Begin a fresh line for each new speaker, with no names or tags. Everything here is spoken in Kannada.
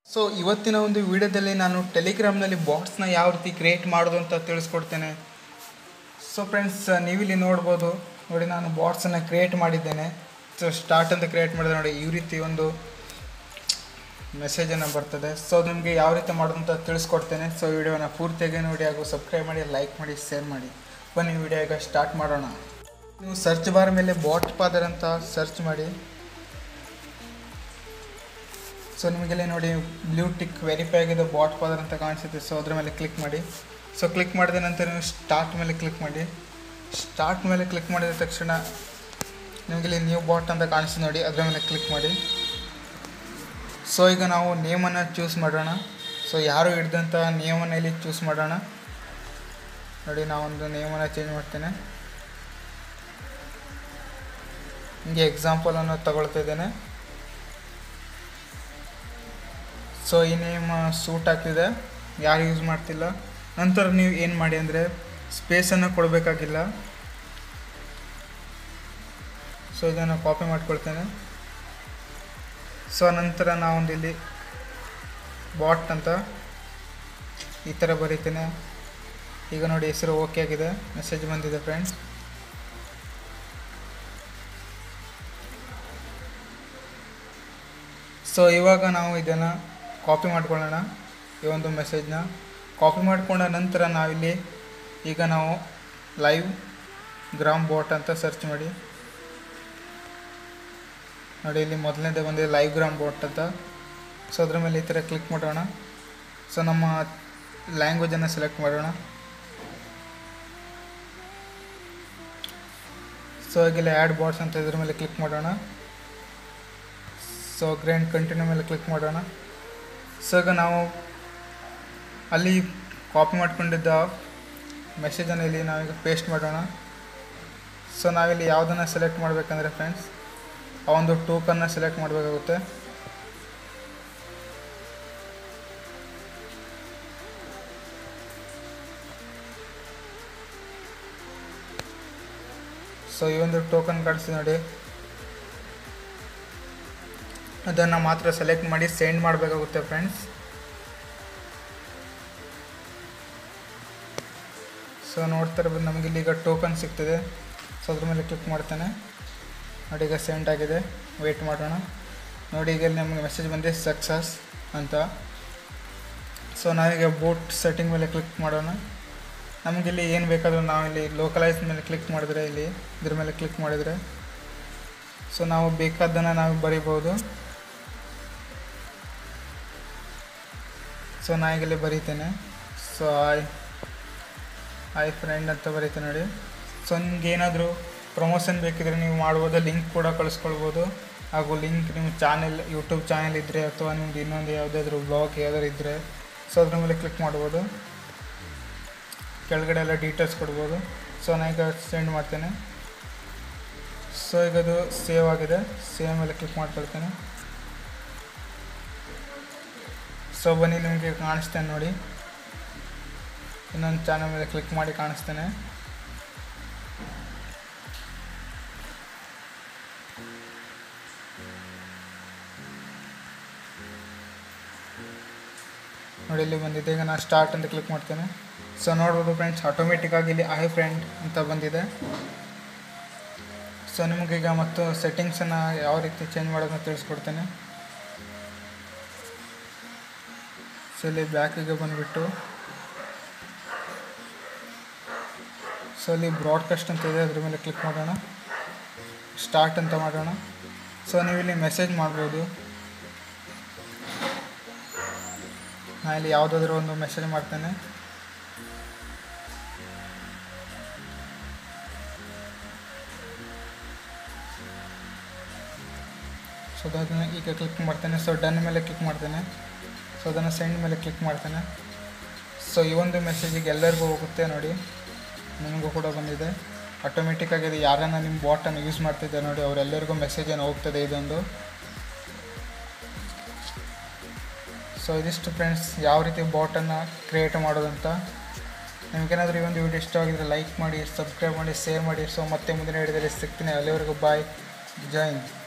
ಸೊ ಇವತ್ತಿನ ಒಂದು ವಿಡಿಯೋದಲ್ಲಿ ನಾನು ಟೆಲಿಗ್ರಾಮ್ನಲ್ಲಿ ಬಾಟ್ಸ್ನ ಯಾವ ರೀತಿ ಕ್ರಿಯೇಟ್ ಮಾಡೋದು ಅಂತ ತಿಳಿಸ್ಕೊಡ್ತೇನೆ ಸೊ ಫ್ರೆಂಡ್ಸ್ ನೀವಿಲ್ಲಿ ನೋಡ್ಬೋದು ನೋಡಿ ನಾನು ಬಾಟ್ಸನ್ನು ಕ್ರಿಯೇಟ್ ಮಾಡಿದ್ದೇನೆ ಸೊ ಸ್ಟಾರ್ಟ್ ಅಂತ ಕ್ರಿಯೇಟ್ ಮಾಡಿದೆ ನೋಡಿ ಈ ರೀತಿ ಒಂದು ಮೆಸೇಜನ್ನು ಬರ್ತದೆ ಸೊ ನಿಮಗೆ ಯಾವ ರೀತಿ ಮಾಡೋದು ಅಂತ ತಿಳಿಸ್ಕೊಡ್ತೇನೆ ಸೊ ವಿಡಿಯೋನ ಪೂರ್ತಿಯಾಗಿ ನೋಡಿ ಹಾಗೂ ಸಬ್ಸ್ಕ್ರೈಬ್ ಮಾಡಿ ಲೈಕ್ ಮಾಡಿ ಶೇರ್ ಮಾಡಿ ಬನ್ನಿ ವಿಡಿಯೋ ಈಗ ಸ್ಟಾರ್ಟ್ ಮಾಡೋಣ ನೀವು ಸರ್ಚ್ ಬಾರ್ ಮೇಲೆ ಬಾಟ್ ಫಾದರ್ ಅಂತ ಸರ್ಚ್ ಮಾಡಿ ಸೊ ನಿಮಗೆಲ್ಲ ನೋಡಿ ಬ್ಲೂ ಟಿಕ್ ವೆರಿಫೈ ಆಗಿದೆ ಬಾಟ್ ಫಾದರ್ ಅಂತ ಕಾಣಿಸುತ್ತೆ ಸೊ ಅದ್ರ ಮೇಲೆ ಕ್ಲಿಕ್ ಮಾಡಿ ಸೊ ಕ್ಲಿಕ್ ಮಾಡಿದ ನಂತರ ನೀವು ಸ್ಟಾರ್ಟ್ ಮೇಲೆ ಕ್ಲಿಕ್ ಮಾಡಿ ಸ್ಟಾರ್ಟ್ ಮೇಲೆ ಕ್ಲಿಕ್ ಮಾಡಿದ ತಕ್ಷಣ ನಿಮಗಿಲ್ಲಿ ನ್ಯೂ ಬಾಟ್ ಅಂತ ಕಾಣಿಸ್ತದೆ ನೋಡಿ ಅದರ ಮೇಲೆ ಕ್ಲಿಕ್ ಮಾಡಿ ಸೊ ಈಗ ನಾವು ನೇಮನ್ನು ಚೂಸ್ ಮಾಡೋಣ ಸೊ ಯಾರು ಹಿಡ್ದಂಥ ನೇಮನ್ನು ಇಲ್ಲಿ ಚೂಸ್ ಮಾಡೋಣ ನೋಡಿ ನಾವೊಂದು ನೇಮನ್ನು ಚೇಂಜ್ ಮಾಡ್ತೇನೆ ಹಿಂಗೆ ಎಕ್ಸಾಂಪಲನ್ನು ತಗೊಳ್ತಾ ಇದ್ದೇನೆ ಸೊ ಈ ನೇಮ್ ಸೂಟ್ ಆಗ್ತಿದೆ ಯಾರು ಯೂಸ್ ಮಾಡ್ತಿಲ್ಲ ನಂತರ ನೀವು ಏನು ಮಾಡಿ ಅಂದರೆ ಸ್ಪೇಸನ್ನು ಕೊಡಬೇಕಾಗಿಲ್ಲ ಸೊ ಇದನ್ನು ಕಾಪಿ ಮಾಡ್ಕೊಳ್ತೇನೆ ಸೊ ನಂತರ ನಾವೊಂದು ಇಲ್ಲಿ ಬಾಟ್ ಅಂತ ಈ ಥರ ಬರೀತೇನೆ ಈಗ ನೋಡಿ ಹೆಸರು ಓಕೆ ಆಗಿದೆ ಮೆಸೇಜ್ ಬಂದಿದೆ ಫ್ರೆಂಡ್ಸ್ ಸೊ ಇವಾಗ ನಾವು ಇದನ್ನು ಕಾಪಿ ಮಾಡ್ಕೊಳ್ಳೋಣ ಈ ಒಂದು ಮೆಸೇಜ್ನ ಕಾಪಿ ಮಾಡಿಕೊಂಡ ನಂತರ ನಾವಿಲ್ಲಿ ಈಗ ನಾವು ಲೈವ್ ಗ್ರಾಮ್ ಬಾಟ್ ಅಂತ ಸರ್ಚ್ ಮಾಡಿ ನೋಡಿ ಇಲ್ಲಿ ಮೊದಲನೇದೇ ಬಂದಿದೆ ಲೈವ್ ಗ್ರಾಮ್ ಬಾಟ್ ಅಂತ ಸೊ ಅದ್ರ ಮೇಲೆ ಈ ಥರ ಕ್ಲಿಕ್ ಮಾಡೋಣ ಸೊ ನಮ್ಮ ಲ್ಯಾಂಗ್ವೇಜನ್ನು ಸೆಲೆಕ್ಟ್ ಮಾಡೋಣ ಸೊ ಈಗೆಲ್ಲ ಆ್ಯಡ್ ಬಾಟ್ಸ್ ಅಂತ ಇದ್ರ ಮೇಲೆ ಕ್ಲಿಕ್ ಮಾಡೋಣ ಸೊ ಗ್ರ್ಯಾಂಡ್ ಕಂಟಿನ್ಯೂ ಮೇಲೆ ಕ್ಲಿಕ್ ಮಾಡೋಣ ಸೊ ಈಗ ನಾವು ಅಲ್ಲಿ ಕಾಪಿ ಮಾಡ್ಕೊಂಡಿದ್ದ ಮೆಸೇಜನ್ನು ಇಲ್ಲಿ ನಾವೀಗ ಪೇಸ್ಟ್ ಮಾಡೋಣ ಸೊ ನಾವಿಲ್ಲಿ ಯಾವುದನ್ನು ಸೆಲೆಕ್ಟ್ ಮಾಡಬೇಕಂದ್ರೆ ಫ್ರೆಂಡ್ಸ್ ಆ ಒಂದು ಟೋಕನ್ನ ಸೆಲೆಕ್ಟ್ ಮಾಡಬೇಕಾಗುತ್ತೆ ಸೊ ಈ ಒಂದು ಟೋಕನ್ ಕಾಣಿಸ್ತಿದೆ ನೋಡಿ ಅದನ್ನು ಮಾತ್ರ ಸೆಲೆಕ್ಟ್ ಮಾಡಿ ಸೆಂಡ್ ಮಾಡಬೇಕಾಗುತ್ತೆ ಫ್ರೆಂಡ್ಸ್ ಸೊ ನೋಡ್ತಾ ಇರ್ಬೋದು ನಮಗೆ ಇಲ್ಲಿ ಈಗ ಟೋಕನ್ ಸಿಗ್ತದೆ ಸೊ ಅದ್ರ ಮೇಲೆ ಕ್ಲಿಕ್ ಮಾಡ್ತೇನೆ ನೋಡಿ ಈಗ ಸೆಂಡ್ ಆಗಿದೆ ವೆಯ್ಟ್ ಮಾಡೋಣ ನೋಡಿ ಈಗ ಇಲ್ಲಿ ನಮಗೆ ಮೆಸೇಜ್ ಬಂದಿದೆ ಸಕ್ಸಸ್ ಅಂತ ಸೊ ನಾವೀಗ ಬೋಟ್ ಸೆಟ್ಟಿಂಗ್ ಮೇಲೆ ಕ್ಲಿಕ್ ಮಾಡೋಣ ನಮಗಿಲ್ಲಿ ಏನು ಬೇಕಾದರೂ ನಾವಿಲ್ಲಿ ಲೋಕಲೈಸ್ ಮೇಲೆ ಕ್ಲಿಕ್ ಮಾಡಿದ್ರೆ ಇಲ್ಲಿ ಇದ್ರ ಮೇಲೆ ಕ್ಲಿಕ್ ಮಾಡಿದರೆ ಸೊ ನಾವು ಬೇಕಾದ್ದನ್ನು ನಾವು ಬರಿಬೋದು ಸೊ ನಾ ಈಗಲೇ ಬರೀತೇನೆ ಸೊ ಆಯ್ ಆಯ್ ಫ್ರೆಂಡ್ ಅಂತ ಬರೀತೇನೆ ನೋಡಿ ಸೊ ನಿಮ್ಗೆ ಏನಾದರೂ ಪ್ರಮೋಷನ್ ಬೇಕಿದ್ರೆ ನೀವು ಮಾಡ್ಬೋದು ಲಿಂಕ್ ಕೂಡ ಕಳಿಸ್ಕೊಳ್ಬೋದು ಹಾಗೂ ಲಿಂಕ್ ನಿಮ್ಮ ಚಾನೆಲ್ ಯೂಟ್ಯೂಬ್ ಚಾನೆಲ್ ಇದ್ದರೆ ಅಥವಾ ನಿಮ್ದು ಇನ್ನೊಂದು ಯಾವುದಾದ್ರೂ ಬ್ಲಾಗ್ ಯಾವ್ದಾದ್ರು ಇದ್ದರೆ ಸೊ ಅದ್ರ ಮೇಲೆ ಕ್ಲಿಕ್ ಮಾಡ್ಬೋದು ಕೆಳಗಡೆ ಎಲ್ಲ ಡೀಟೇಲ್ಸ್ ಕೊಡ್ಬೋದು ಸೊ ನಾನು ಈಗ ಸೆಂಡ್ ಮಾಡ್ತೇನೆ ಸೊ ಈಗ ಅದು ಸೇವ್ ಆಗಿದೆ ಸೇವ್ ಮೇಲೆ ಕ್ಲಿಕ್ ಮಾಡ್ಕೊಳ್ತೇನೆ ಸೊ ಬನ್ನಿ ನಿಮಗೆ ಕಾಣಿಸ್ತೇನೆ ನೋಡಿ ಇನ್ನೊಂದು ಚಾನಲ್ ಮೇಲೆ ಕ್ಲಿಕ್ ಮಾಡಿ ಕಾಣಿಸ್ತೇನೆ ನೋಡಿ ಇಲ್ಲಿ ಬಂದಿದೆ ಈಗ ನಾನು ಸ್ಟಾರ್ಟ್ ಅಂತ ಕ್ಲಿಕ್ ಮಾಡ್ತೇನೆ ಸೊ ನೋಡ್ಬೋದು ಫ್ರೆಂಡ್ಸ್ ಆಟೋಮೆಟಿಕ್ಕಾಗಿ ಇಲ್ಲಿ ಐ ಫ್ರೆಂಡ್ ಅಂತ ಬಂದಿದೆ ಸೊ ನಿಮಗೀಗ ಮತ್ತು ಸೆಟ್ಟಿಂಗ್ಸನ್ನು ಯಾವ ರೀತಿ ಚೇಂಜ್ ಮಾಡೋದನ್ನ ತಿಳಿಸ್ಕೊಡ್ತೇನೆ ಸೊ ಇಲ್ಲಿ ಬ್ಯಾಕಿಗೆ ಬಂದುಬಿಟ್ಟು ಸೊ ಅಲ್ಲಿ ಬ್ರಾಡ್ಕಾಸ್ಟ್ ಅಂತ ಇದೆ ಅದ್ರ ಮೇಲೆ ಕ್ಲಿಕ್ ಮಾಡೋಣ ಸ್ಟಾರ್ಟ್ ಅಂತ ಮಾಡೋಣ ಸೊ ನೀವು ಇಲ್ಲಿ ಮೆಸೇಜ್ ಮಾಡ್ಬೋದು ನಾನು ಇಲ್ಲಿ ಯಾವುದಾದ್ರೂ ಒಂದು ಮೆಸೇಜ್ ಮಾಡ್ತೇನೆ ಸೊ ಅದನ್ನು ಈಗ ಕ್ಲಿಕ್ ಮಾಡ್ತೇನೆ ಸೊ ಡನ್ ಮೇಲೆ ಕ್ಲಿಕ್ ಮಾಡ್ತೇನೆ ಸೊ ಅದನ್ನು ಸೆಂಡ್ ಮೇಲೆ ಕ್ಲಿಕ್ ಮಾಡ್ತೇನೆ ಸೊ ಈ ಒಂದು ಮೆಸೇಜಿಗೆ ಎಲ್ಲರಿಗೂ ಹೋಗುತ್ತೆ ನೋಡಿ ನಿಮಗೂ ಕೂಡ ಬಂದಿದೆ ಆಟೋಮೆಟಿಕ್ಕಾಗಿ ಅದು ಯಾರನ್ನ ನಿಮ್ಮ ಬಾಟನ್ನು ಯೂಸ್ ಮಾಡ್ತಿದ್ದಾರೆ ನೋಡಿ ಅವರೆಲ್ಲರಿಗೂ ಮೆಸೇಜನ್ನು ಹೋಗ್ತದೆ ಇದೊಂದು ಸೊ ಇದಿಷ್ಟು ಫ್ರೆಂಡ್ಸ್ ಯಾವ ರೀತಿ ಬಾಟನ್ನು ಕ್ರಿಯೇಟ್ ಮಾಡೋದಂತ ನಿಮಗೇನಾದರೂ ಈ ಒಂದು ವಿಡಿಯೋ ಇಷ್ಟ ಆಗಿದ್ರೆ ಲೈಕ್ ಮಾಡಿ ಸಬ್ಸ್ಕ್ರೈಬ್ ಮಾಡಿ ಶೇರ್ ಮಾಡಿ ಸೊ ಮತ್ತೆ ಮುಂದಿನ ವಿಡಿಯೋದಲ್ಲಿ ಸಿಗ್ತೀನಿ ಅಲ್ಲಿವರೆಗೂ ಬಾಯ್ ಜೈ ಹಿಂದ್